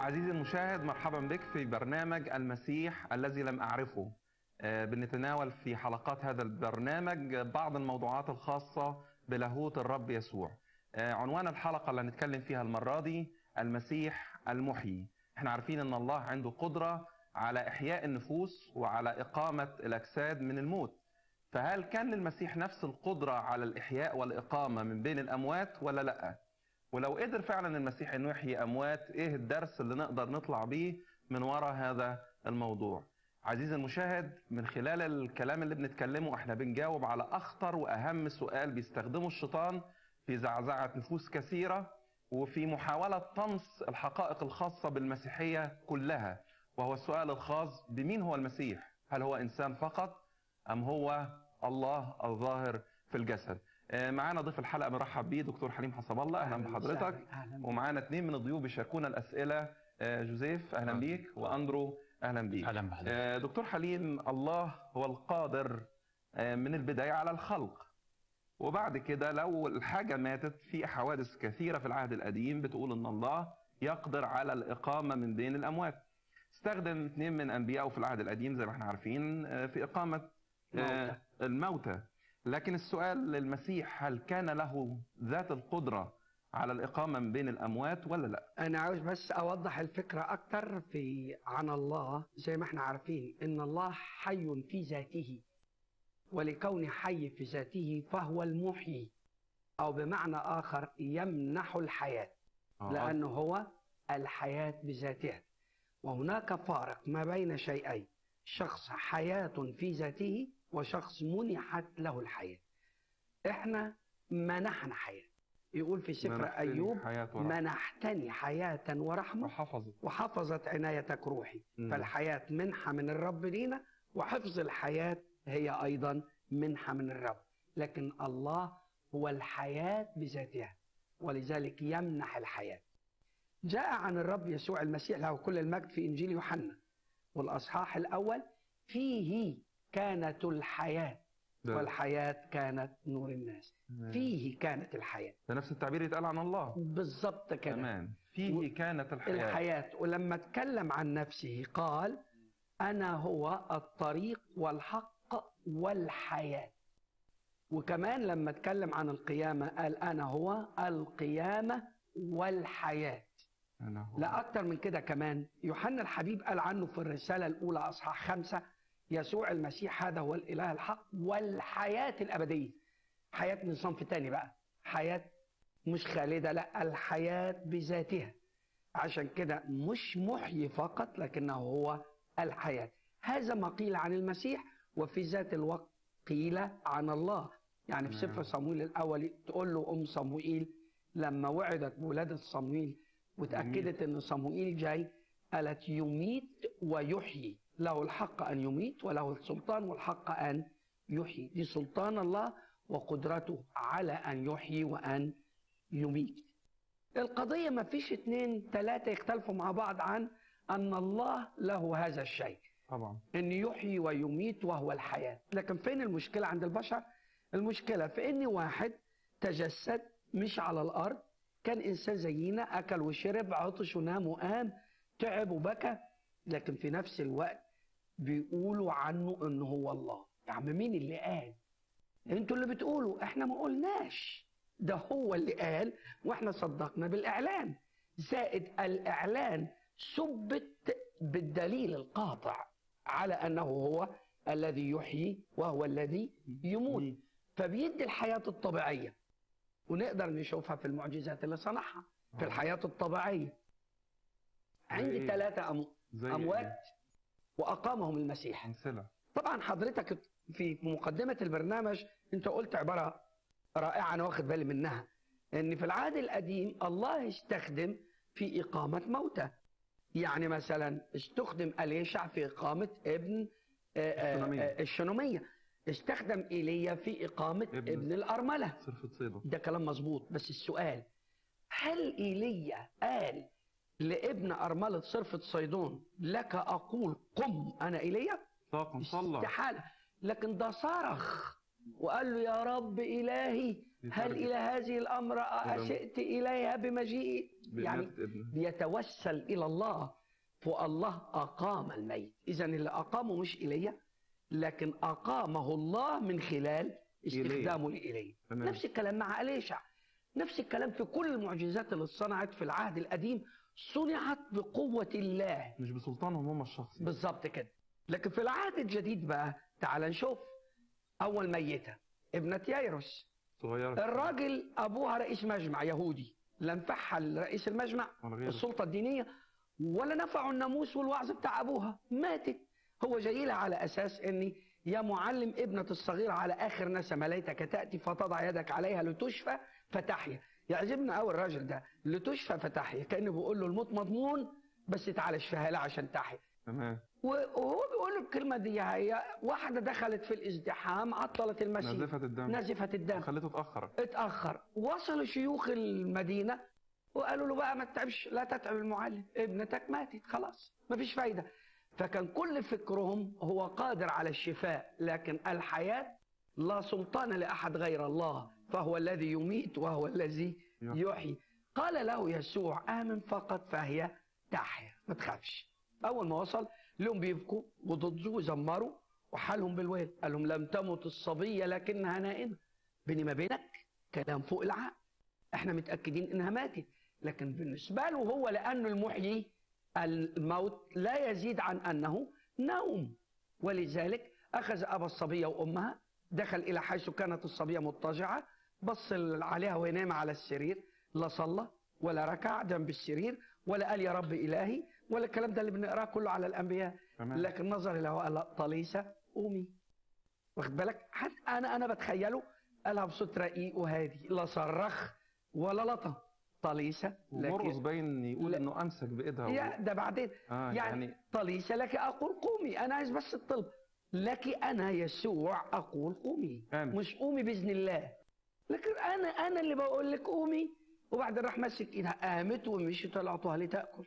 عزيزي المشاهد مرحبا بك في برنامج المسيح الذي لم أعرفه آه، بنتناول في حلقات هذا البرنامج بعض الموضوعات الخاصة بلاهوت الرب يسوع آه، عنوان الحلقة اللي هنتكلم فيها المرة دي المسيح المحيي احنا عارفين ان الله عنده قدرة على إحياء النفوس وعلى إقامة الأجساد من الموت فهل كان للمسيح نفس القدرة على الإحياء والإقامة من بين الأموات ولا لأ؟ ولو قدر فعلا المسيح انه يحيي اموات ايه الدرس اللي نقدر نطلع بيه من وراء هذا الموضوع عزيزي المشاهد من خلال الكلام اللي بنتكلمه احنا بنجاوب على اخطر واهم سؤال بيستخدمه الشيطان في زعزعه نفوس كثيره وفي محاوله طمس الحقائق الخاصه بالمسيحيه كلها وهو السؤال الخاص بمين هو المسيح هل هو انسان فقط ام هو الله الظاهر في الجسد آه، معانا ضيف الحلقه بنرحب بيه دكتور حليم حسب الله اهلا بحضرتك اهلا ومعانا اثنين من الضيوف بيشاركونا الاسئله آه، جوزيف اهلا أهلا. بيك واندرو اهلا بيك اهلا بحضرتك آه، دكتور حليم الله هو القادر آه، من البدايه على الخلق وبعد كده لو الحاجه ماتت في حوادث كثيره في العهد القديم بتقول ان الله يقدر على الاقامه من بين الاموات استخدم اثنين من انبيائه في العهد القديم زي ما احنا عارفين آه، في اقامه آه، موتى. الموتى لكن السؤال للمسيح هل كان له ذات القدره على الاقامه من بين الاموات ولا لا؟ انا عاوز بس اوضح الفكره اكتر في عن الله زي ما احنا عارفين ان الله حي في ذاته ولكونه حي في ذاته فهو المحيي او بمعنى اخر يمنح الحياه لانه هو الحياه بذاتها وهناك فارق ما بين شيئين شخص حياه في ذاته وشخص منحت له الحياه احنا منحنا حياه يقول في سفر منحتني ايوب حياة ورحمة. منحتني حياه ورحمه وحفظت وحفظت عنايتك روحي مم. فالحياة منحة من الرب لينا وحفظ الحياة هي أيضا منحة من الرب لكن الله هو الحياة بذاتها ولذلك يمنح الحياة جاء عن الرب يسوع المسيح له كل المجد في إنجيل يوحنا والأصحاح الأول فيه كانت الحياة ده, والحياة كانت نور الناس فيه كانت الحياة ده نفس التعبير يتقال عن الله بالضبط كده تمام فيه و- كانت الحياه الحياة ولما اتكلم عن نفسه قال أنا هو الطريق والحق والحياة وكمان لما اتكلم عن القيامة قال أنا هو القيامة والحياة أنا هو. لا أكتر من كده كمان يوحنا الحبيب قال عنه في الرسالة الأولى أصحاح خمسة يسوع المسيح هذا هو الإله الحق والحياة الأبدية حياة من صنف تاني بقى حياة مش خالدة لا الحياة بذاتها عشان كده مش محيي فقط لكنه هو الحياة هذا ما قيل عن المسيح وفي ذات الوقت قيل عن الله يعني في نعم. سفر صمويل الأول تقول له أم صموئيل لما وعدت بولادة صمويل وتأكدت أن صموئيل جاي قالت يميت ويحيي له الحق أن يميت وله السلطان والحق أن يحيي دي سلطان الله وقدرته على أن يحيي وأن يميت القضية ما فيش اتنين تلاتة يختلفوا مع بعض عن أن الله له هذا الشيء طبعا أن يحيي ويميت وهو الحياة لكن فين المشكلة عند البشر المشكلة في أن واحد تجسد مش على الأرض كان إنسان زينا أكل وشرب عطش ونام وقام تعب وبكى لكن في نفس الوقت بيقولوا عنه أنه هو الله يا عم مين اللي قال انتوا اللي بتقولوا احنا ما قلناش ده هو اللي قال واحنا صدقنا بالاعلان زائد الاعلان ثبت بالدليل القاطع على انه هو الذي يحيي وهو الذي يموت فبيدي الحياه الطبيعيه ونقدر نشوفها في المعجزات اللي صنعها في آه. الحياه الطبيعيه زي عندي إيه؟ ثلاثه أم... زي اموات إيه؟ واقامهم المسيح امثله طبعا حضرتك في مقدمة البرنامج انت قلت عبارة رائعة انا واخد بالي منها ان في العهد القديم الله استخدم في اقامة موتى يعني مثلا استخدم اليشع في اقامة ابن آه، آه، الشنومية. آه، الشنومية استخدم ايليا في اقامة ابن- ابن, الارملة صرفة صيده ده كلام مظبوط بس السؤال هل ايليا قال لابن ارملة صرفة صيدون لك اقول قم انا ايليا طاقم صلى استحالة لكن ده صرخ وقال له يا رب إلهي هل الى هذه الامراه إلى- اشئت اليها بمجيئي يعني بإماتة ابنه بيتوسل الى الله فالله اقام الميت اذا اللي اقامه مش ايليا لكن اقامه الله من خلال استخدامه لايليا تمام. نفس الكلام مع اليشع نفس الكلام في كل المعجزات اللي صنعت في العهد القديم صنعت بقوه الله مش بسلطانهم هم الشخصي بالظبط كده لكن في العهد الجديد بقى تعال نشوف اول ميته ابنه يايروس صغيرة الراجل ابوها رئيس مجمع يهودي لا نفعها رئيس المجمع ولا غيره. السلطه الدينيه ولا نفعوا الناموس والوعظ بتاع ابوها ماتت هو جاي لها على اساس اني يا معلم ابنة الصغيرة على آخر نسمة ليتك تأتي فتضع يدك عليها لتشفى فتحيا يعجبنا قوي الراجل ده لتشفى فتحيا كأنه بيقول له الموت مضمون بس تعالى اشفيها لها عشان تحيا تمام وهو بيقول له الكلمة دي هي واحدة دخلت في الازدحام عطلت المسيح نزفت الدم نزفت الدم خليته اتأخر اتأخر وصلوا شيوخ المدينة وقالوا له بقى ما تتعبش لا تتعب المعلم ابنتك ماتت خلاص مفيش فايدة فكان كل فكرهم هو قادر على الشفاء لكن الحياة لا سلطان لأحد غير الله فهو الذي يميت وهو الذي يحيي. يحيي قال له يسوع آمن فقط فهي تحيا ما تخافش أول ما وصل لهم بيبكوا وضده وزمروا وحالهم بالويل قال لهم لم تمت الصبية لكنها نائمة بيني ما بينك كلام فوق العقل احنا متأكدين انها ماتت لكن بالنسبة له هو لأنه المحيي الموت لا يزيد عن أنه نوم ولذلك أخذ أبا الصبية وأمها دخل إلى حيث كانت الصبية مضطجعة بص عليها وهي نايمة على السرير لا صلى ولا ركع جنب السرير ولا قال يا رب إلهي ولا الكلام ده اللي بنقراه كله على الأنبياء تمام لكن نظر إلى قال لا، طليسة قومي واخد بالك حتى أنا أنا بتخيله قالها بصوت رقيق وهادي لا صرخ ولا لطم طليسة ومرقص لكن باين يقول لا. انه امسك بايدها يا ده بعدين آه يعني, يعني طليسة لك أقول قومي أنا عايز بس الطلب لك أنا يسوع أقول قومي آمين. مش قومي بإذن الله لكن أنا أنا اللي بقول لك قومي وبعدين راح ماسك إيدها قامت ومشيت طلعتها لتأكل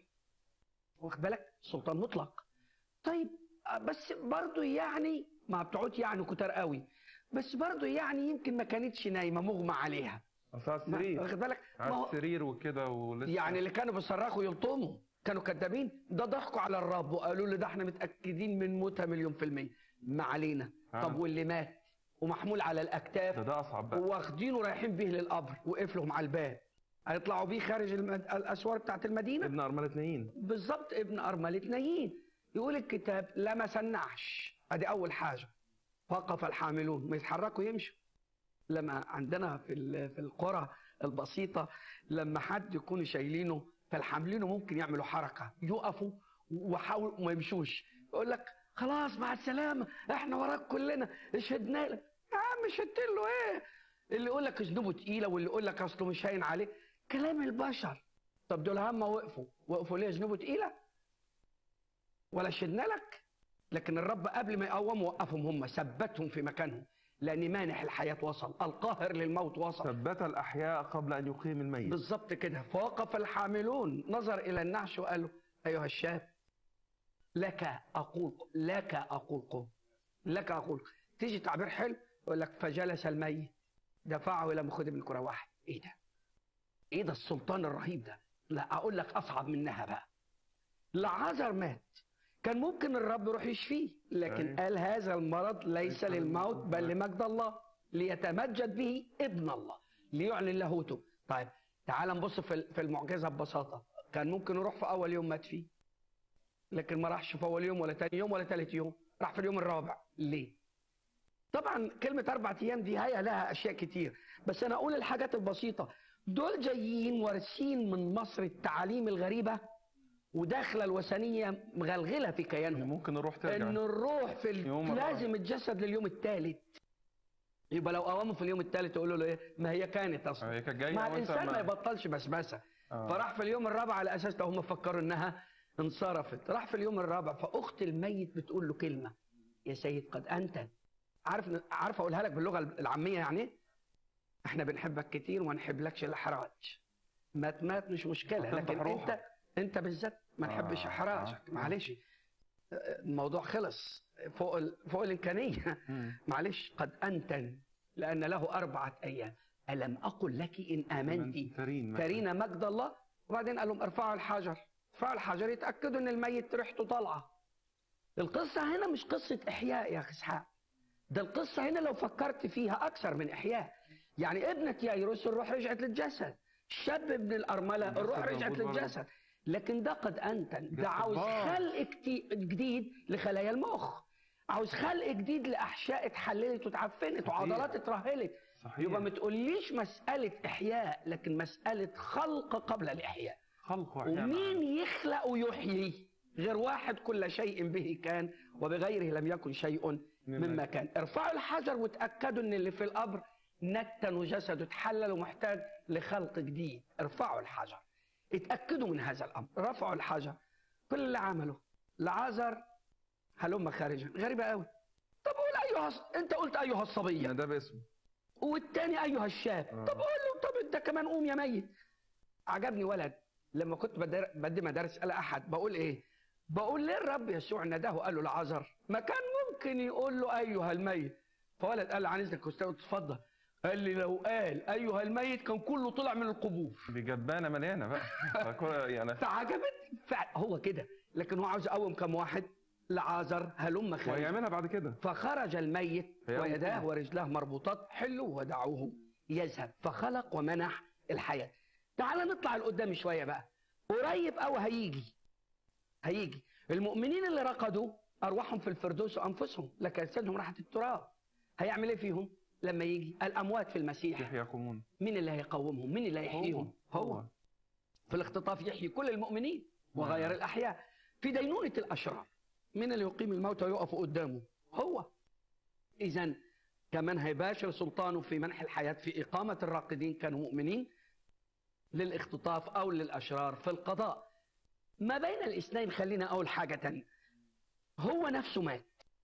واخد بالك سلطان مطلق طيب آه، بس برضو يعني ما بتقعد يعني كتار قوي بس برضو يعني يمكن ما كانتش نايمه مغمى عليها اصل على ما- السرير واخد بالك ما على هو السرير وكده ولسه يعني اللي كانوا بيصرخوا يلطموا كانوا كذابين ده ضحكوا على الرب وقالوا له ده احنا متاكدين من موتها مليون في الميه ما علينا آه. طب واللي مات ومحمول على ده الاكتاف ده اصعب بقى واخدينه رايحين بيه للقبر وقف لهم على الباب هيطلعوا بيه خارج المد... الاسوار بتاعت المدينه ابن ارمله نايين بالظبط ابن أرملة نايين يقول الكتاب لا ما سنعش ادي اول حاجه وقف الحاملون ما يتحركوا يمشوا لما عندنا في ال- في القرى البسيطه لما حد يكونوا شايلينه فالحاملينه ممكن يعملوا حركه يقفوا وحاولوا ما يمشوش يقول لك خلاص مع السلامه احنا وراك كلنا اشهدنا لك يا عم شدت له ايه اللي يقول لك ذنوبه تقيله واللي يقول لك اصله مش هين عليه كلام البشر طب دول هم وقفوا وقفوا ليه ذنوبه تقيله ولا شدنا لك لكن الرب قبل ما يقوم وقفهم هم ثبتهم في مكانهم لان مانح الحياه وصل القاهر للموت وصل ثبت الاحياء قبل ان يقيم الميت بالظبط كده فوقف الحاملون نظر الى النعش وقالوا ايها الشاب لك اقول لك اقول قم لك اقول تيجي تعبير حلو يقول لك فجلس الميت دفعه الى مخدم الكره واحد ايه ده ايه ده السلطان الرهيب ده لا اقول لك اصعب منها بقى لعازر مات كان ممكن الرب يروح يشفيه لكن أيوة. قال هذا المرض ليس ليس للموت للموت، بل نعم. لمجد الله ليتمجد به ابن الله ليعلن لاهوته طيب تعال نبص في في المعجزه ببساطه كان ممكن يروح في اول يوم مات فيه لكن ما راحش في اول يوم ولا تاني يوم ولا تالت يوم راح في اليوم الرابع ليه طبعا كلمة أربع أيام دي هي لها أشياء كتير بس أنا أقول الحاجات البسيطة دول جايين وارثين من مصر التعاليم الغريبة وداخلة الوثنية مغلغلة في يعني كيانهم ممكن نروح ترجع ان الروح في ال... يوم الرابع. لازم يتجسد لليوم الثالث يبقى لو قوامه في اليوم الثالث يقولوا له ايه ما هي كانت اصلا هي كانت جايه مع وانت الانسان ما ما- يبطلش بسبسه آه. فراح في اليوم الرابع على اساس لو هم فكروا انها انصرفت راح في اليوم الرابع فاخت الميت بتقول له كلمه يا سيد قد انت عارف عارف اقولها لك باللغه العاميه يعني إيه؟ احنا بنحبك كتير وما نحبلكش الاحراج مات مات مش مشكله هتنطح لكن روحك. انت انت بالذات ما نحبش آه، احراجك آه. معلش الموضوع خلص فوق ال... فوق الامكانيه مم. معلش قد انتن لان له اربعه ايام الم اقل لك ان امنتي ترين مثلا. ترين مجد الله وبعدين قال لهم ارفعوا الحجر ارفعوا الحجر يتاكدوا ان الميت ريحته طالعه القصه هنا مش قصه احياء يا اخي اسحاق ده القصه هنا لو فكرت فيها اكثر من احياء يعني ابنه يايروس الروح رجعت للجسد شاب ابن الارمله الجسد الروح رجعت موجود برضه. للجسد لكن ده قد انتن جسد ده عاوز باظ. خلق كتي- جديد لخلايا المخ عاوز خلق جديد لاحشاء اتحللت واتعفنت صحيح. وعضلات اترهلت صحيح يبقى ما تقوليش مساله احياء لكن مساله خلق قبل الاحياء خلق وإحياء ومين يخلق ويحيي غير واحد كل شيء به كان وبغيره لم يكن شيء مما كان ارفعوا الحجر وتاكدوا ان اللي في القبر نتن وجسده اتحلل ومحتاج لخلق جديد ارفعوا الحجر اتاكدوا من هذا الامر رفعوا الحجر كل اللي عمله لعازر هلم خارجا غريبه قوي طب قول ايها الص- انت قلت ايها الصبيه ده باسمه والتاني ايها الشاب آه. طب قول له طب انت كمان قوم يا ميت عجبني ولد لما كنت بدر- بدي مدارس على احد بقول ايه بقول ليه الرب يسوع نداه قال له لعذر ما كان ممكن يقول له ايها الميت فولد قال له عن اذنك يا استاذ اتفضل قال لي لو قال ايها الميت كان كله طلع من القبور دي جبانه مليانه بقى فكل- يعني فعجبت فعلا هو كده لكن هو عاوز يقوم كم واحد لعازر هلم خارج وهيعملها بعد كده فخرج الميت فيقوم ويداه كله. ورجلاه مربوطات حلوا ودعوه يذهب فخلق ومنح الحياة تعال نطلع لقدام شوية بقى قريب أو هيجي هيجي المؤمنين اللي رقدوا أرواحهم في الفردوس وأنفسهم لكن أجسادهم راحت التراب هيعمل إيه فيهم لما يجي الأموات في المسيح كيف يقومون مين اللي هيقومهم مين اللي هيحييهم هو في الاختطاف يحيي كل المؤمنين وغير الأحياء في دينونة الأشرار من اللي يقيم الموتى ويقف قدامه هو إذا كمان هيباشر سلطانه في منح الحياة في إقامة الراقدين كانوا مؤمنين للاختطاف أو للأشرار في القضاء ما بين الاثنين خلينا أقول حاجة تانية هو نفسه مات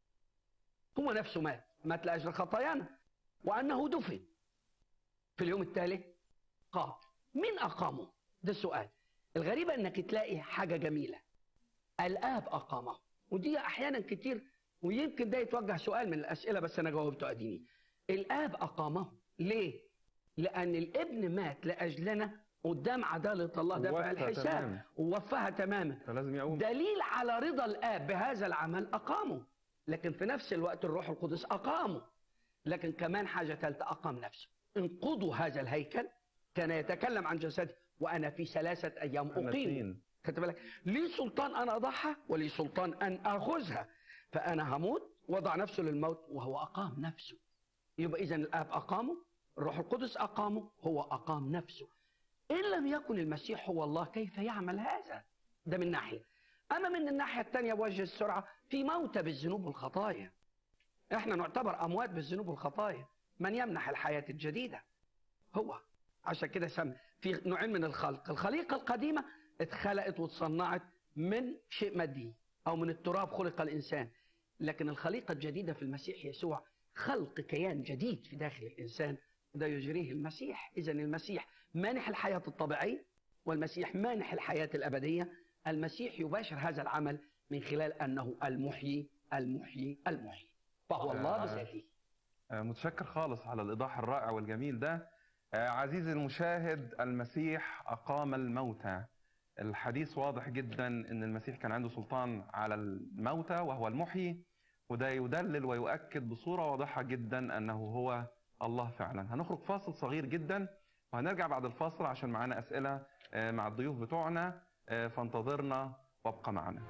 هو نفسه مات مات لأجل خطايانا وأنه دفن في اليوم التالي قام مين أقامه ده السؤال الغريبة أنك تلاقي حاجة جميلة الآب أقامه ودي أحيانا كتير ويمكن ده يتوجه سؤال من الأسئلة بس أنا جاوبته أديني الآب أقامه ليه؟ لأن الابن مات لأجلنا قدام عدالة الله دفع ووفى الحساب تماما. ووفاها تماما فلازم يقوم دليل على رضا الآب بهذا العمل أقامه لكن في نفس الوقت الروح القدس أقامه لكن كمان حاجة ثالثة أقام نفسه انقضوا هذا الهيكل كان يتكلم عن جسده وأنا في ثلاثة أيام أقيم سنتين. خدت بالك لي سلطان أن أضعها ولي سلطان أن أخذها فأنا هموت وضع نفسه للموت وهو أقام نفسه يبقى إذا الآب أقامه الروح القدس أقامه هو أقام نفسه إن لم يكن المسيح هو الله كيف يعمل هذا ده من ناحية أما من الناحية الثانية بوجه السرعة في موتى بالذنوب والخطايا احنا نعتبر أموات بالذنوب والخطايا من يمنح الحياة الجديدة هو عشان كده سمى في نوعين من الخلق الخليقة القديمة اتخلقت وتصنعت من شيء مادي أو من التراب خلق الإنسان لكن الخليقة الجديدة في المسيح يسوع خلق كيان جديد في داخل الإنسان ده يجريه المسيح إذا المسيح مانح الحياة الطبيعية والمسيح مانح الحياة الأبدية المسيح يباشر هذا العمل من خلال أنه المحيي المحيي المحيي فهو الله آه. بذاته آه، متشكر خالص على الإيضاح الرائع والجميل ده آه، عزيزي المشاهد المسيح أقام الموتى الحديث واضح جدا أن المسيح كان عنده سلطان على الموتى وهو المحيي وده يدلل ويؤكد بصورة واضحة جدا أنه هو الله فعلا هنخرج فاصل صغير جدا وهنرجع بعد الفاصل عشان معانا أسئلة آه، مع الضيوف بتوعنا آه، فانتظرنا وابقى معنا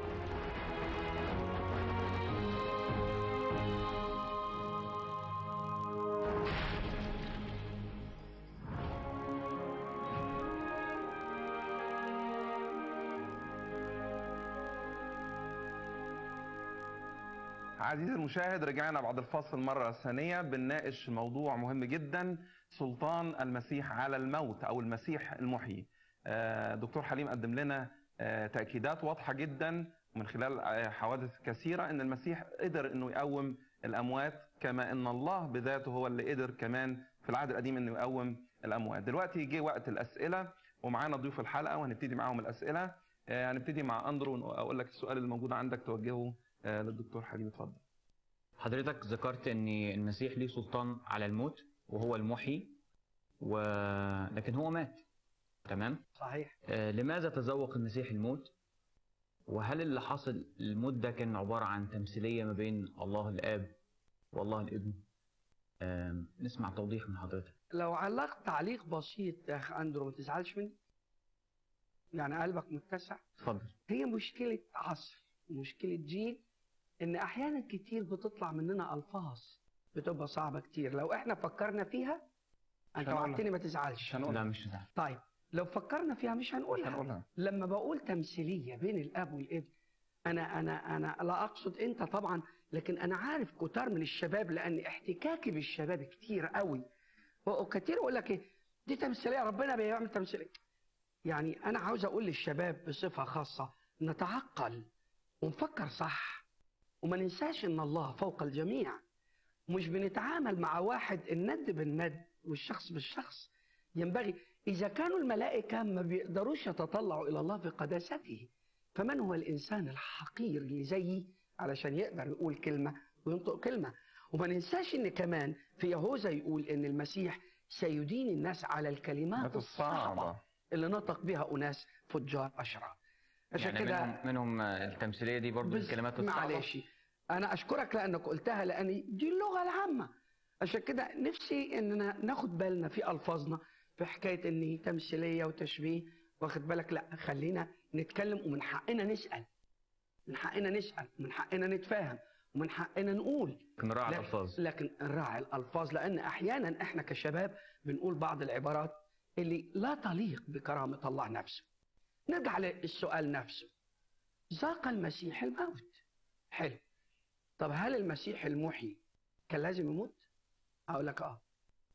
عزيزي المشاهد رجعنا بعد الفاصل مرة ثانية بنناقش موضوع مهم جدا سلطان المسيح على الموت أو المسيح المحيي آه، دكتور حليم قدم لنا آه، تأكيدات واضحة جدا من خلال آه، حوادث كثيرة أن المسيح قدر أنه يقوم الأموات كما أن الله بذاته هو اللي قدر كمان في العهد القديم أنه يقوم الأموات دلوقتي جه وقت الأسئلة ومعانا ضيوف الحلقة وهنبتدي معاهم الأسئلة آه، هنبتدي مع أندرو وأقول لك السؤال اللي موجود عندك توجهه آه، للدكتور حليم اتفضل حضرتك ذكرت ان المسيح ليه سلطان على الموت وهو المحيي و... لكن هو مات تمام صحيح آه، لماذا تذوق المسيح الموت وهل اللي حصل الموت ده كان عبارة عن تمثيلية ما بين الله الآب والله الابن آم، نسمع توضيح من حضرتك لو علقت تعليق بسيط يا اخ اندرو ما تزعلش مني يعني قلبك متسع اتفضل هي مشكلة عصر مشكلة جيل إن أحيانا كتير بتطلع مننا ألفاظ بتبقى صعبة كتير لو إحنا فكرنا فيها أنت هنقولها. وعدتني ما تزعلش مش هنقولها لا مش ده طيب لو فكرنا فيها مش مش هنقولها هنقولها لما بقول تمثيلية بين الأب والابن أنا أنا أنا لا أقصد أنت طبعا لكن أنا عارف كتار من الشباب لأن احتكاكي بالشباب كتير قوي وكتير يقول لك إيه دي تمثيلية ربنا بيعمل تمثيلية يعني أنا عاوز أقول للشباب بصفة خاصة نتعقل ونفكر صح وما ننساش إن الله فوق الجميع مش بنتعامل مع واحد الند بالند والشخص بالشخص ينبغي إذا كانوا الملائكة ما بيقدروش يتطلعوا إلى الله في قداسته فمن هو الإنسان الحقير اللي زيي علشان يقدر يقول كلمة وينطق كلمة وما ننساش إن كمان في يهوذا يقول إن المسيح سيدين الناس على الكلمات الصعبة الصعبة اللي نطق بها أناس فجار أشرار عشان يعني كده منهم منهم آه، التمثيلية دي برضو بس الكلمات الصعبة معلش انا اشكرك لانك قلتها لان دي اللغه العامه عشان كده نفسي اننا ناخد بالنا في الفاظنا في حكايه ان هي تمثيليه وتشبيه واخد بالك لا خلينا نتكلم ومن حقنا نسال من حقنا نسال ومن حقنا نتفاهم ومن حقنا نقول نراعي لكن- الألفاظ لكن نراعي الالفاظ لان احيانا احنا كشباب بنقول بعض العبارات اللي لا تليق بكرامه الله نفسه نرجع للسؤال نفسه ذاق المسيح الموت حلو طب هل المسيح المحيي كان لازم يموت اقول لك اه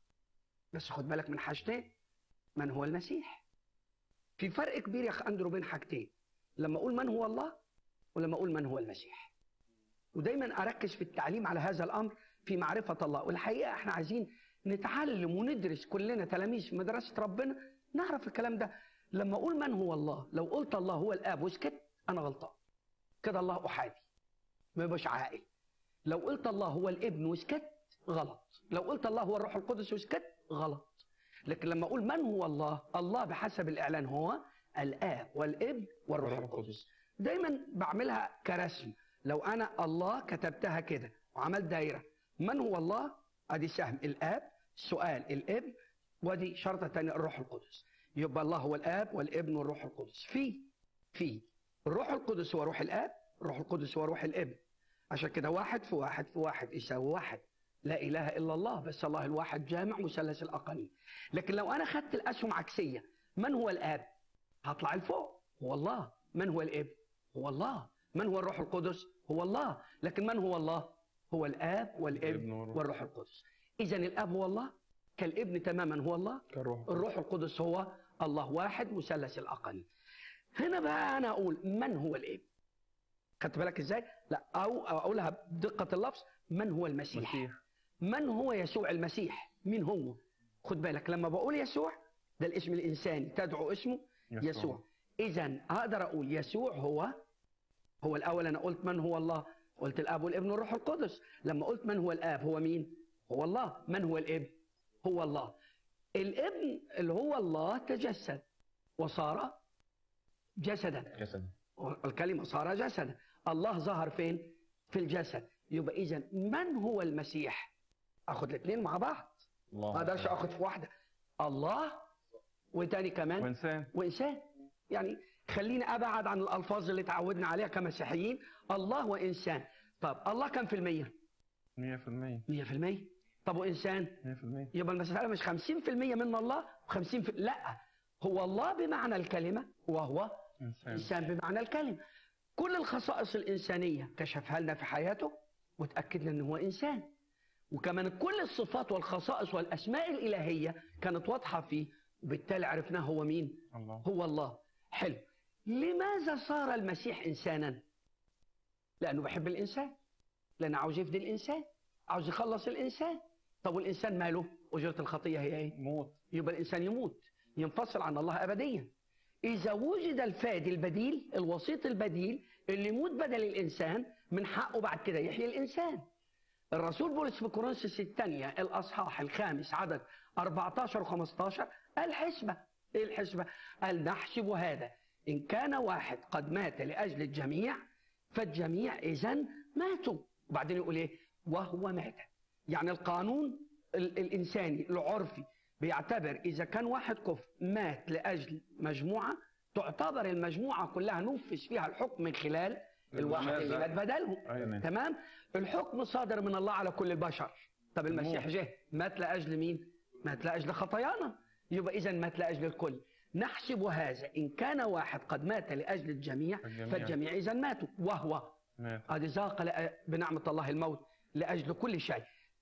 بس خد بالك من حاجتين من هو المسيح في فرق كبير يا اخ اندرو بين حاجتين لما اقول من هو الله ولما اقول من هو المسيح ودايما اركز في التعليم على هذا الامر في معرفه الله والحقيقه احنا عايزين نتعلم وندرس كلنا تلاميذ في مدرسه ربنا نعرف الكلام ده لما اقول من هو الله لو قلت الله هو الاب وسكت انا غلطان كده الله احادي ما يبقاش عاقل لو قلت الله هو الابن وسكت غلط لو قلت الله هو الروح القدس وسكت غلط لكن لما اقول من هو الله الله بحسب الاعلان هو الاب والابن والروح والروح القدس دايما بعملها كرسم لو انا الله كتبتها كده وعملت دايره من هو الله ادي سهم الاب سؤال الابن ودي شرطه ثانيه الروح القدس يبقى الله هو الاب والابن والروح القدس في في الروح القدس هو روح الاب الروح القدس هو روح الابن عشان كده واحد في واحد في واحد يساوي واحد لا اله الا الله بس الله الواحد جامع مثلث الاقانيم لكن لو انا خدت الاسهم عكسيه من هو الاب هطلع لفوق هو الله من هو الابن هو الله من هو الروح القدس هو الله لكن من هو الله هو الاب والابن الابن والروح. والروح القدس اذا الاب هو الله كالابن تماما هو الله كالروح الروح القدس هو الله واحد مثلث الاقانيم هنا بقى انا اقول من هو الابن خدت بالك ازاي لا او أو اقولها بدقه اللفظ من هو المسيح مسيح من هو يسوع المسيح مين هو خد بالك لما بقول يسوع ده الاسم الانساني تدعو اسمه يسوع اذا اقدر اقول يسوع هو هو الاول انا قلت من هو الله قلت الاب والابن والروح القدس لما قلت من هو الاب هو مين هو الله من هو الابن هو الله الابن اللي هو الله تجسد وصار جسدا جسد الكلمة صار جسدا الله ظهر فين في الجسد يبقى إذا من هو المسيح أخذ الاثنين مع بعض الله ما أقدرش أخذ في واحدة الله وتاني كمان وإنسان وإنسان يعني خليني أبعد عن الألفاظ اللي تعودنا عليها كمسيحيين الله وإنسان طب الله كم في المية 100% مية في المية طب وإنسان 100% يبقى المسألة مش 50% من الله و50 في... لا هو الله بمعنى الكلمة وهو إنسان إنسان بمعنى الكلمة كل الخصائص الإنسانية كشفها لنا في حياته وتأكدنا أنه هو إنسان وكمان كل الصفات والخصائص والأسماء الإلهية كانت واضحة فيه وبالتالي عرفناه هو مين الله هو الله حلو لماذا صار المسيح إنسانا لأنه بحب الإنسان لأنه عاوز يفدي الإنسان عاوز يخلص الإنسان طب والإنسان ماله أجرة الخطية هي إيه موت يبقى الإنسان يموت ينفصل عن الله أبديا إذا وجد الفادي البديل الوسيط البديل اللي يموت بدل الإنسان من حقه بعد كده يحيي الإنسان الرسول بولس في كورنثوس الثانية الأصحاح الخامس عدد 14 و15 قال حسبة ايه الحسبة قال نحسب هذا إن كان واحد قد مات لأجل الجميع فالجميع إذا ماتوا وبعدين يقول إيه وهو مات يعني القانون ال- الإنساني العرفي بيعتبر إذا كان واحد كفر مات لأجل مجموعة تعتبر المجموعة كلها نفذ فيها الحكم من خلال الواحد اللي مات بدلهم أيوة. تمام الحكم صادر من الله على كل البشر طب المسيح جه مات لاجل مين مات لاجل خطايانا يبقى اذا مات لاجل الكل نحسب هذا ان كان واحد قد مات لاجل الجميع الجميع. فالجميع اذا ماتوا وهو مات. قد ذاق لأ- بنعمه الله الموت لاجل كل شيء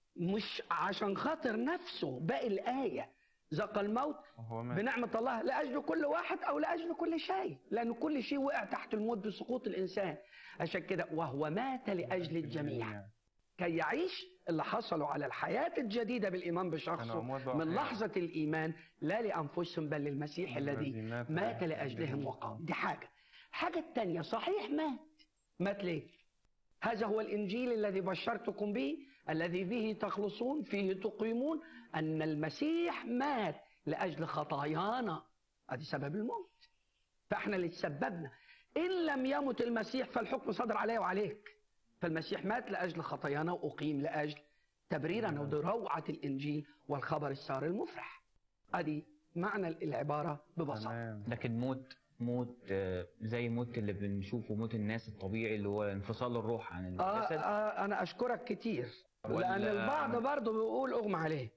مش عشان خاطر نفسه باقي الايه ذاق الموت وهو مات بنعمة الله لأجل كل واحد أو لأجل كل شيء لأن كل شيء وقع تحت الموت بسقوط الإنسان عشان كده وهو مات لأجل الجميع كي يعيش اللي حصلوا على الحياة الجديدة بالإيمان كانوا بشخصه أموات بقى من أحياء. لحظة الإيمان لا لأنفسهم بل للمسيح الذي مات لأجلهم وقام دي حاجة الحاجة الثانية صحيح مات مات ليه هذا هو الإنجيل الذي بشرتكم به الذي به تخلصون فيه تقيمون أن المسيح مات لأجل خطايانا هذه سبب الموت فإحنا اللي تسببنا إن لم يمت المسيح فالحكم صدر عليه وعليك فالمسيح مات لأجل خطايانا وأقيم لأجل تبريرنا ودي روعة الإنجيل والخبر السار المفرح هذه معنى العبارة ببساطة تمام لكن موت موت آه، زي موت اللي بنشوفه موت الناس الطبيعي اللي هو انفصال الروح عن آه الجسد آه أنا أشكرك كتير ولا- لأن البعض برضه بيقول أغمى عليه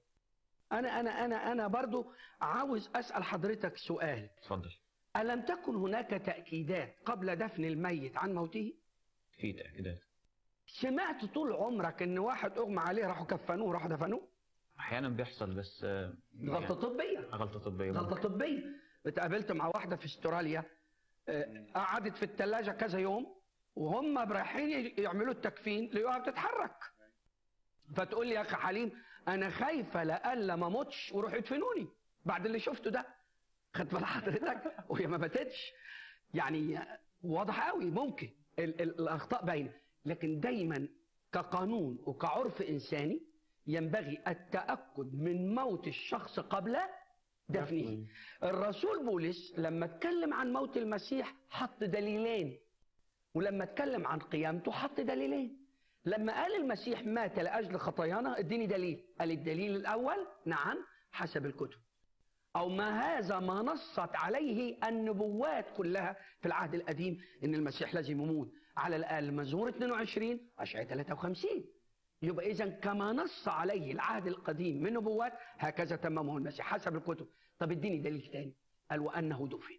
أنا أنا أنا أنا برضه عاوز أسأل حضرتك سؤال اتفضل ألم تكن هناك تأكيدات قبل دفن الميت عن موته؟ في تاكيدات سمعت طول عمرك إن واحد أغمى عليه راحوا كفنوه راحوا دفنوه؟ احيانا بيحصل بس آه، غلطة طبية غلطه طبيه غلطة طبية اتقابلت مع واحدة في استراليا آه، قعدت في الثلاجة كذا يوم وهم رايحين يعملوا التكفين لقوها بتتحرك فتقول لي يا اخي حليم انا خايفه لألا ما اموتش وروحوا يدفنوني بعد اللي شفته ده خدت بال حضرتك وهي ما ماتتش يعني واضح قوي ممكن ال- ال- الاخطاء باينه لكن دايما كقانون وكعرف انساني ينبغي التاكد من موت الشخص قبل دفنه الرسول بولس لما اتكلم عن موت المسيح حط دليلين ولما اتكلم عن قيامته حط دليلين لما قال المسيح مات لاجل خطايانا اديني دليل قال الدليل الاول نعم حسب الكتب او ما هذا ما نصت عليه النبوات كلها في العهد القديم ان المسيح لازم يموت على الاقل مزمور 22 اشعياء 53 يبقى اذا كما نص عليه العهد القديم من نبوات هكذا تممه المسيح حسب الكتب طب اديني دليل تاني قال وانه دفن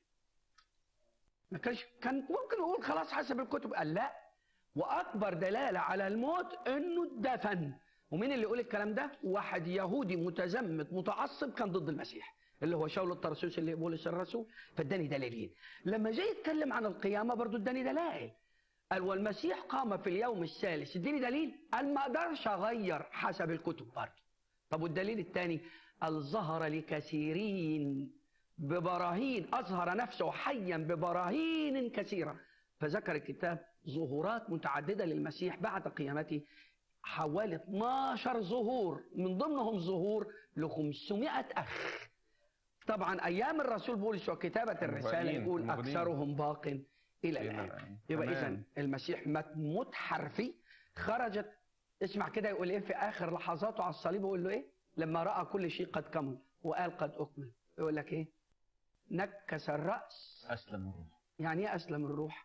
ما كانش كان ممكن يقول خلاص حسب الكتب قال لا واكبر دلاله على الموت انه اتدفن ومين اللي يقول الكلام ده واحد يهودي متزمت متعصب كان ضد المسيح اللي هو شاول الطرسوس اللي بولس الرسول فاداني دليلين لما جاي يتكلم عن القيامه برضو اداني دلائل قال والمسيح قام في اليوم الثالث اديني دليل قال ما اقدرش اغير حسب الكتب برضه طب والدليل الثاني قال ظهر لكثيرين ببراهين اظهر نفسه حيا ببراهين كثيره فذكر الكتاب ظهورات متعدده للمسيح بعد قيامته حوالي 12 ظهور من ضمنهم ظهور ل 500 اخ طبعا ايام الرسول بولس وكتابه الرساله المبارين- يقول المبارين. اكثرهم باق الى إلى الان الآن. يبقى تمام. اذا المسيح مات موت حرفي خرجت اسمع كده يقول ايه في اخر لحظاته على الصليب يقول له ايه لما راى كل شيء قد كمل وقال قد اكمل يقول لك ايه نكس الراس اسلم الروح يعني ايه اسلم الروح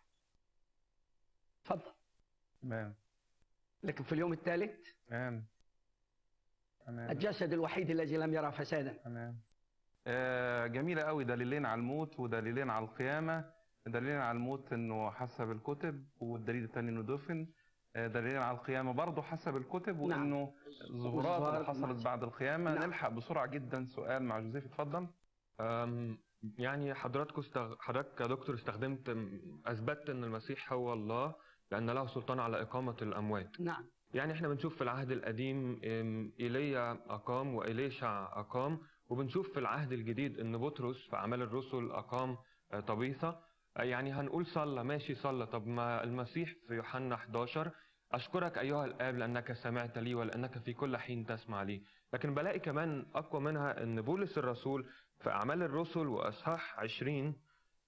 اتفضل تمام لكن في اليوم الثالث تمام تمام الجسد الوحيد الذي لم يرى فسادا تمام آه، جميلة قوي دليلين على الموت ودليلين على القيامة دليلين على الموت انه حسب الكتب والدليل الثاني انه دفن آه، دليلين على القيامة برضه حسب الكتب نعم. وانه الظهورات اللي والظهورات، حصلت نعم. بعد القيامة نعم. نلحق بسرعة جدا سؤال مع جوزيف اتفضل أم، يعني حضراتكم استغ... حضرتك يا دكتور استخدمت م- اثبتت ان المسيح هو الله لان له سلطان على اقامه الاموات نعم يعني احنا بنشوف في العهد القديم أم، ايليا اقام واليشع اقام وبنشوف في العهد الجديد ان بطرس في اعمال الرسل اقام آه، طبيثه آه، يعني هنقول صلى ماشي صلى طب ما المسيح في يوحنا 11 أشكرك أيها الآب لأنك سمعت لي ولأنك في كل حين تسمع لي لكن بلاقي كمان أقوى منها أن بولس الرسول في أعمال الرسل وأصحاح 20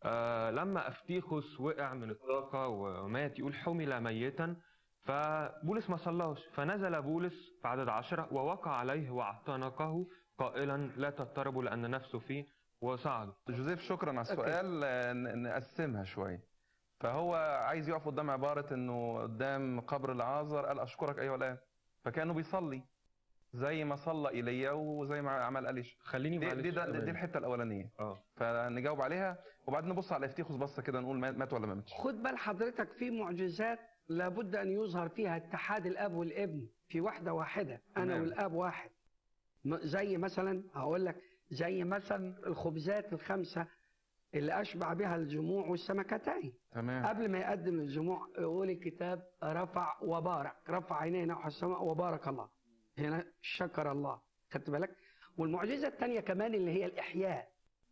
آه لما أفتيخوس وقع من الطاقة ومات يقول حمل ميتا فبولس ما صلاش فنزل بولس في عدد عشرة ووقع عليه واعتنقه قائلا لا تضطربوا لأن نفسه فيه وصعد جوزيف شكرا على أوكي. السؤال آه، ن- نقسمها شويه فهو عايز يقف قدام عباره انه قدام قبر العازر قال اشكرك ايها الاب فكانه بيصلي زي ما صلى ايليا وزي ما عمل اليش خليني دي, معلش دي, ده- دي أمان. الحته الاولانيه اه فنجاوب عليها وبعدين نبص على افتيخوس بصه كده نقول مات مات ولا ما ماتش خد بال حضرتك في معجزات لابد ان يظهر فيها اتحاد الاب والابن في وحده واحده انا تمام. والاب واحد م- زي مثلا هقول لك زي مثلا الخبزات الخمسه اللي اشبع بها الجموع والسمكتين تمام قبل ما يقدم الجموع يقول الكتاب رفع وبارك رفع عينيه نحو السماء وبارك الله هنا شكر الله خدت بالك والمعجزه الثانيه كمان اللي هي الاحياء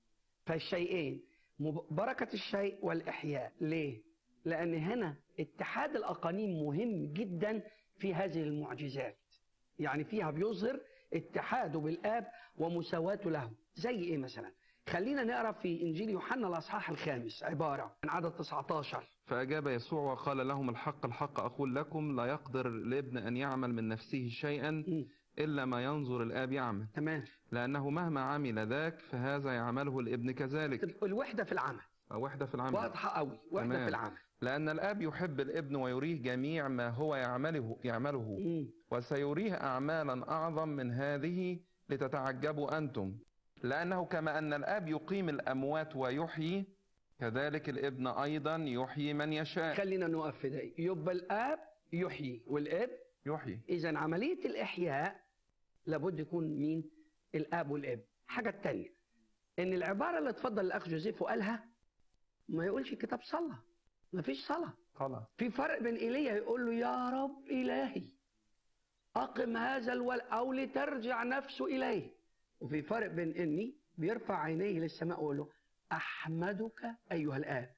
فالشيئين مب- بركه الشيء والاحياء ليه لان هنا اتحاد الاقانيم مهم جدا في هذه المعجزات يعني فيها بيظهر اتحاده بالاب ومساواته له زي ايه مثلا خلينا نقرا في انجيل يوحنا الاصحاح الخامس عباره عن عدد 19 فأجاب يسوع وقال لهم الحق الحق أقول لكم لا يقدر الابن أن يعمل من نفسه شيئا مم. إلا ما ينظر الآب يعمل تمام لأنه مهما عمل ذاك فهذا يعمله الابن كذلك الوحده في العمل وحدة في العمل واضحه قوي وحده تمام. في العمل لأن الآب يحب الابن ويريه جميع ما هو يعمله يعمله مم. وسيريه أعمالا أعظم من هذه لتتعجبوا أنتم لأنه كما أن الآب يقيم الأموات ويحيي كذلك الابن أيضا يحيي من يشاء خلينا نقف في ده يبقى الاب يحيي والاب يحيي اذا عمليه الاحياء لابد يكون مين الاب والاب حاجه الثانيه ان العباره اللي اتفضل الاخ جوزيف وقالها ما يقولش الكتاب صلى ما فيش صلاه خلاص في فرق بين ايليا يقول له يا رب الهي اقم هذا الول او لترجع نفسه اليه وفي فرق بين اني بيرفع عينيه للسماء ويقول له احمدك ايها الاب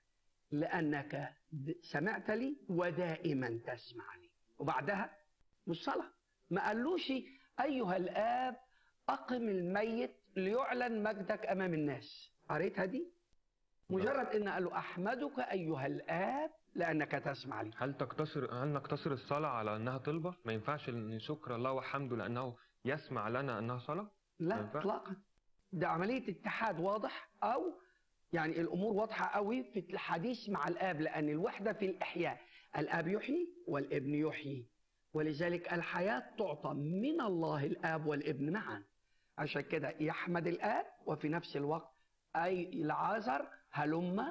لانك د- سمعت لي ودائما تسمع لي وبعدها مش صلاه ما قالوش ايها الاب اقم الميت ليعلن مجدك امام الناس قريتها دي مجرد ان قال له احمدك ايها الاب لانك تسمع لي هل تقتصر هل نقتصر الصلاة على أنها طلبة؟ ما ينفعش أن شكر الله وحمده لأنه يسمع لنا أنها صلاة؟ ما لا ينفعش. اطلاقا ده عمليه اتحاد واضح او يعني الامور واضحه قوي في الحديث مع الاب لان الوحده في الاحياء الاب يحيي والابن يحيي ولذلك الحياه تعطى من الله الاب والابن معا عشان كده يحمد الاب وفي نفس الوقت اي العازر هلم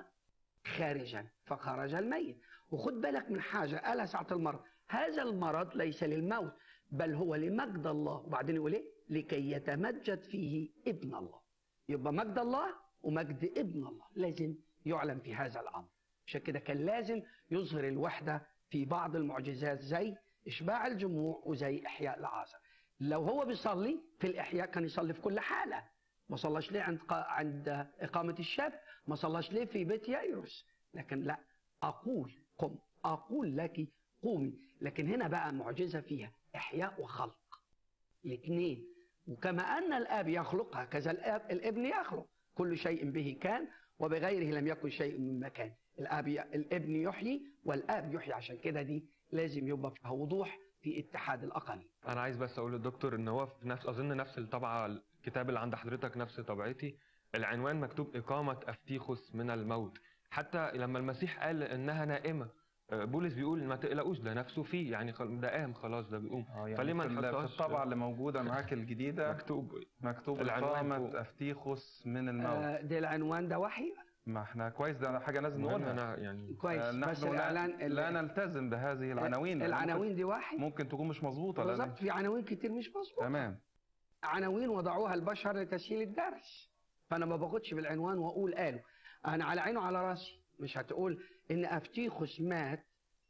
خارجا فخرج الميت وخد بالك من حاجه قالها ساعه المرض هذا المرض ليس للموت بل هو لمجد الله وبعدين يقول ايه لكي يتمجد فيه ابن الله يبقى مجد الله ومجد ابن الله لازم يعلن في هذا الامر عشان كده كان لازم يظهر الوحده في بعض المعجزات زي اشباع الجموع وزي احياء العازر لو هو بيصلي في الاحياء كان يصلي في كل حاله ما صلاش ليه عند قا- عند اقامه الشاب ما صلاش ليه في بيت يايروس لكن لا اقول قم اقول لك قومي لكن هنا بقى معجزه فيها احياء وخلق الاثنين وكما ان الاب يخلق هكذا الاب الابن يخلق كل شيء به كان وبغيره لم يكن شيء مما كان الاب ي... الابن يحيي والاب يحيي عشان كده دي لازم يبقى فيها وضوح في اتحاد الاقانيم أنا عايز بس أقول للدكتور إن هو في نفس أظن نفس الطبعة الكتاب اللي عند حضرتك نفس طبعتي العنوان مكتوب إقامة أفتيخوس من الموت حتى لما المسيح قال إنها نائمة آه، بولس بيقول ما تقلقوش ده نفسه فيه يعني خل- ده قام خلاص ده بيقوم اه يعني فليه ما في, ال- في نحطهاش الطبعة اللي موجودة معاك الجديدة مكتوب مكتوب العنوان إقامة فوق. أفتيخوس من الموت آه ده العنوان ده وحي ما احنا كويس ده حاجة لازم المهم نقولها أنا يعني كويس آه، بس نحن لا, الاعلان لا نلتزم بهذه العناوين لأن العناوين دي وحي ممكن, ممكن تكون مش مظبوطة لأن- بالظبط في عناوين كتير مش مظبوطه تمام عناوين وضعوها البشر لتسهيل الدرس فانا ما باخدش بالعنوان واقول قالوا انا على عيني وعلى راسي مش هتقول ان افتيخوس مات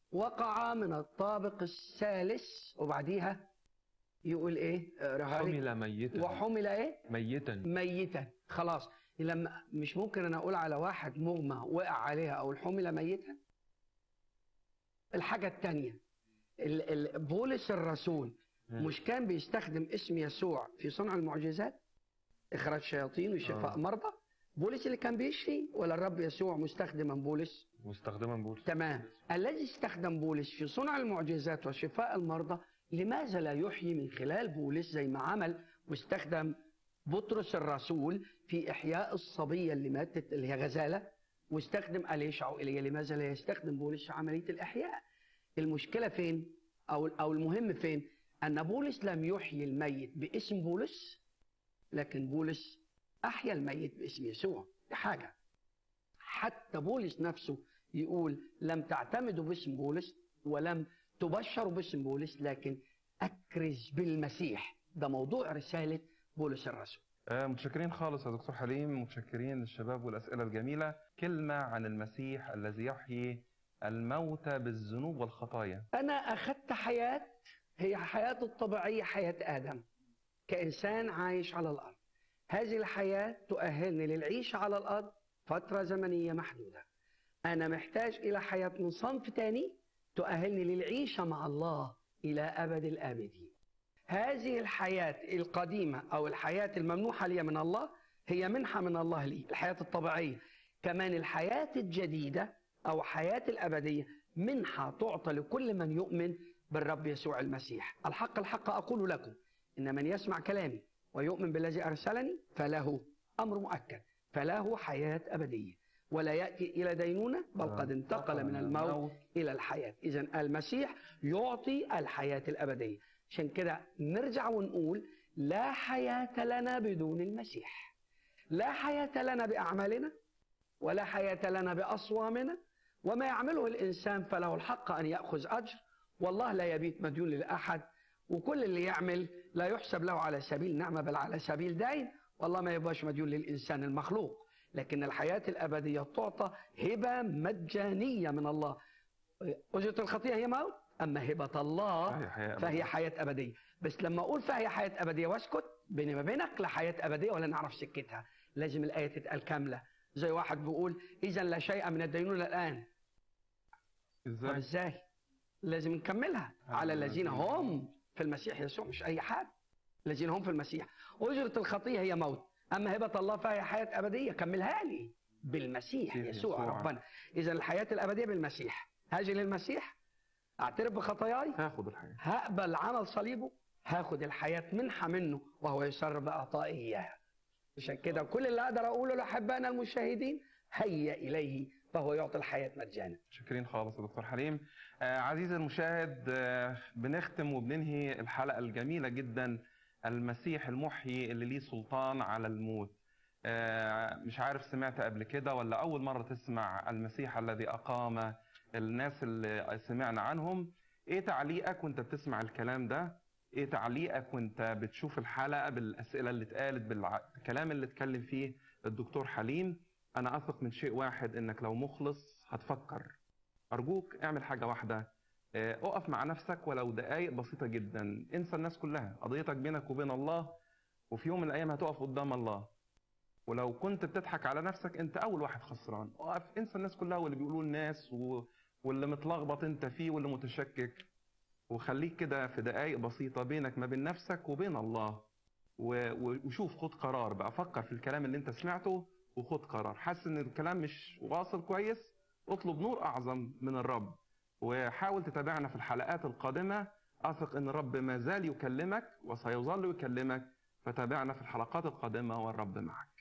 وقع من الطابق الثالث وبعديها يقول ايه اقراها لي. حمل ميتا وحمل ايه ميتا ميتا خلاص لما مش ممكن انا اقول على واحد مغمى وقع عليها او الحمل ميتا الحاجه الثانيه ال- ال- بولس الرسول مم. مش كان بيستخدم اسم يسوع في صنع المعجزات اخراج شياطين وشفاء آه. مرضى بولس اللي كان بيشفي ولا الرب يسوع مستخدما بولس مستخدما بولس تمام الذي استخدم بولس في صنع المعجزات وشفاء المرضى لماذا لا يحيي من خلال بولس زي ما عمل واستخدم بطرس الرسول في إحياء الصبية اللي ماتت اللي هي غزالة واستخدم أليشع وإيليا لماذا لا يستخدم بولس في عملية الإحياء المشكلة فين أو أو المهم فين أن بولس لم يحيي الميت باسم بولس لكن بولس أحيا الميت باسم يسوع دي حاجة حتى بولس نفسه يقول لم تعتمدوا باسم بولس ولم تبشروا باسم بولس لكن أكرز بالمسيح ده موضوع رسالة بولس الرسول آه، متشكرين خالص يا دكتور حليم متشكرين للشباب والأسئلة الجميلة كلمة عن المسيح الذي يحيي الموتى بالذنوب والخطايا أنا أخذت حياة هي حياة الطبيعية حياة آدم كإنسان عايش على الأرض هذه الحياة تؤهلني للعيشة على الأرض فترة زمنية محدودة أنا محتاج إلى حياة من صنف تاني تؤهلني للعيشة مع الله إلى أبد الآبدين هذه الحياة القديمة أو الحياة الممنوحة لي من الله هي منحة من الله لي الحياة الطبيعية كمان الحياة الجديدة أو حياة الأبدية منحة تعطى لكل من يؤمن بالرب يسوع المسيح الحق الحق أقول لكم إن من يسمع كلامي ويؤمن بالذي أرسلني فله أمر مؤكد فله حياة أبدية ولا يأتي إلى دينونة بل قد انتقل من الموت إلى الحياة إذا المسيح يعطي الحياة الأبدية عشان كده نرجع ونقول لا حياة لنا بدون المسيح لا حياة لنا بأعمالنا ولا حياة لنا بأصوامنا وما يعمله الإنسان فله الحق أن يأخذ أجر والله لا يبيت مديون لأحد وكل اللي يعمل لا يحسب له على سبيل نعمة بل على سبيل دين والله ما يبقاش مديون للإنسان المخلوق لكن الحياة الأبدية تعطى هبة مجانية من الله أجرة الخطيئة هي موت أما هبة الله فهي حياة فهي حياة أبدية بس لما أقول فهي حياة أبدية واسكت بيني ما بينك لا حياة أبدية ولا نعرف سكتها لازم الآية تتقال كاملة زي واحد بيقول إذا لا شيء من الدينونة الآن طب ازاي إزاي لازم نكملها على الذين هم في المسيح يسوع مش أي حد الذين هم في المسيح أجرة الخطية هي موت أما هبة الله فهي حياة أبدية كملها لي بالمسيح في يسوع يسوع. ربنا إذا الحياة الأبدية بالمسيح هاجي للمسيح أعترف بخطاياي هاخد الحياة هقبل عمل صليبه هاخد الحياة منحة منه وهو يسر بإعطائي إياها عشان كده كل اللي أقدر أقوله لأحبائنا المشاهدين هيا إليه فهو يعطي الحياة مجانا شاكرين خالص يا دكتور حليم آه عزيزي المشاهد آه بنختم وبننهي الحلقة الجميلة جدا المسيح المحيي اللي ليه سلطان على الموت آه مش عارف سمعت قبل كده ولا أول مرة تسمع المسيح الذي أقام الناس اللي سمعنا عنهم ايه تعليقك وانت بتسمع الكلام ده ايه تعليقك وانت بتشوف الحلقة بالأسئلة اللي اتقالت بالكلام اللي اتكلم فيه الدكتور حليم انا اثق من شيء واحد انك لو مخلص هتفكر ارجوك اعمل حاجه واحده آه، اقف مع نفسك ولو دقائق بسيطه جدا انسى الناس كلها قضيتك بينك وبين الله وفي يوم من الايام هتقف قدام الله ولو كنت بتضحك على نفسك انت اول واحد خسران اقف انسى الناس كلها واللي بيقولوه الناس و... واللي متلخبط انت فيه واللي متشكك وخليك كده في دقائق بسيطه بينك ما بين نفسك وبين الله و... و- وشوف خد قرار بقى فكر في الكلام اللي انت سمعته وخد قرار حاسس ان الكلام مش واصل كويس اطلب نور اعظم من الرب وحاول تتابعنا في الحلقات القادمه اثق ان الرب ما زال يكلمك وسيظل يكلمك فتابعنا في الحلقات القادمه والرب معك